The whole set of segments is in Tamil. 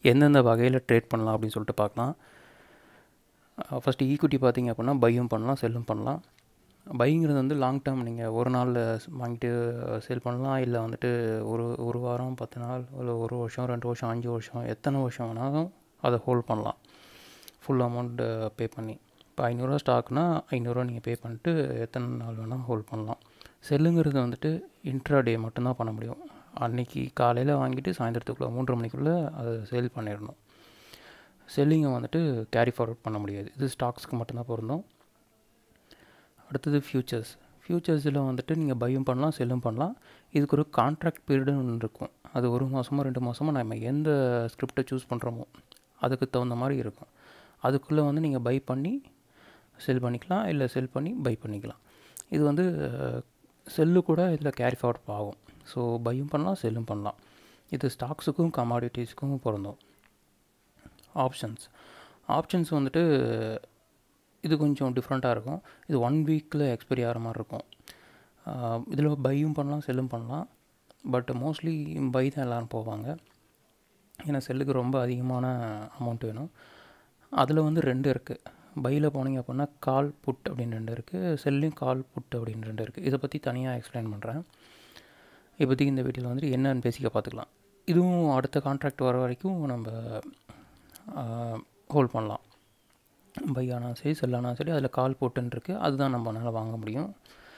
எந்தெந்த வகையில் ட்ரேட் பண்ணலாம் அப்படின்னு சொல்லிட்டு பார்க்கலாம் ஃபஸ்ட்டு ஈக்குவிட்டி பார்த்தீங்க அப்படின்னா பையும் பண்ணலாம் செல்லும் பண்ணலாம் பைங்கிறது வந்து லாங் டேர்ம் நீங்கள் ஒரு நாளில் வாங்கிட்டு சேல் பண்ணலாம் இல்லை வந்துட்டு ஒரு ஒரு வாரம் பத்து நாள் இல்லை ஒரு வருஷம் ரெண்டு வருஷம் அஞ்சு வருஷம் எத்தனை வருஷம் வேணாலும் அதை ஹோல்ட் பண்ணலாம் ஃபுல் அமௌண்ட்டு பே பண்ணி இப்போ ஐநூறுரூவா ஸ்டாக்னா ஐநூறுரூவா நீங்கள் பே பண்ணிட்டு எத்தனை நாள் வேணால் ஹோல்ட் பண்ணலாம் செல்லுங்கிறது வந்துட்டு இன்ட்ரா டே மட்டும்தான் பண்ண முடியும் அன்றைக்கி காலையில் வாங்கிட்டு சாயந்தரத்துக்குள்ளே மூன்றரை மணிக்குள்ளே அதை சேல் பண்ணிடணும் செல்லிங்கை வந்துட்டு கேரி ஃபார்வர்ட் பண்ண முடியாது இது ஸ்டாக்ஸ்க்கு மட்டும்தான் பொருந்தும் அடுத்தது ஃப்யூச்சர்ஸ் ஃப்யூச்சர்ஸில் வந்துட்டு நீங்கள் பையும் பண்ணலாம் செல்லும் பண்ணலாம் இதுக்கு ஒரு கான்ட்ராக்ட் பீரியடுன்னு ஒன்று இருக்கும் அது ஒரு மாதமோ ரெண்டு மாதமோ நம்ம எந்த ஸ்கிரிப்டை சூஸ் பண்ணுறோமோ அதுக்கு தகுந்த மாதிரி இருக்கும் அதுக்குள்ளே வந்து நீங்கள் பை பண்ணி செல் பண்ணிக்கலாம் இல்லை செல் பண்ணி பை பண்ணிக்கலாம் இது வந்து செல்லு கூட இதில் கேரி ஃபார்வர்ட் ஆகும் ஸோ பையும் பண்ணலாம் செல்லும் பண்ணலாம் இது ஸ்டாக்ஸுக்கும் கமாடிட்டிஸ்க்கும் பொருந்தும் ஆப்ஷன்ஸ் ஆப்ஷன்ஸ் வந்துட்டு இது கொஞ்சம் டிஃப்ரெண்ட்டாக இருக்கும் இது ஒன் வீக்கில் எக்ஸ்பைரி ஆகிற மாதிரி இருக்கும் இதில் பையும் பண்ணலாம் செல்லும் பண்ணலாம் பட் மோஸ்ட்லி பை தான் எல்லோரும் போவாங்க ஏன்னா செல்லுக்கு ரொம்ப அதிகமான அமௌண்ட் வேணும் அதில் வந்து ரெண்டு இருக்குது பையில் போனீங்க அப்படின்னா கால் புட் அப்படின்னு ரெண்டு இருக்குது செல்லையும் கால் புட் அப்படின்னு ரெண்டு இருக்குது இதை பற்றி தனியாக எக்ஸ்பிளைன் பண்ணுறேன் இப்போதைக்கு இந்த வீடியோவில் வந்துட்டு என்னன்னு பேசிக்க பார்த்துக்கலாம் இதுவும் அடுத்த கான்ட்ராக்ட் வர வரைக்கும் நம்ம ஹோல்ட் பண்ணலாம் பை ஆனால் சரி செல்லானா சரி அதில் கால் போட்டுன்னு இருக்குது அதுதான் நம்மளால் வாங்க முடியும்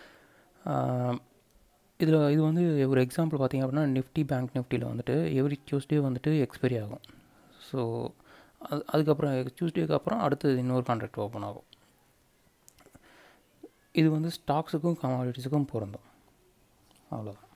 இதில் இது வந்து ஒரு எக்ஸாம்பிள் பார்த்திங்க அப்படின்னா நிஃப்டி பேங்க் நிஃப்டியில் வந்துட்டு எவ்ரி டியூஸ்டே வந்துட்டு எக்ஸ்பைரி ஆகும் ஸோ அது அதுக்கப்புறம் டியூஸ்டேக்கு அப்புறம் அடுத்தது இன்னொரு கான்ட்ராக்ட் ஓப்பன் ஆகும் இது வந்து ஸ்டாக்ஸுக்கும் கமாடிட்டிஸுக்கும் பொருந்தும் அவ்வளோதான்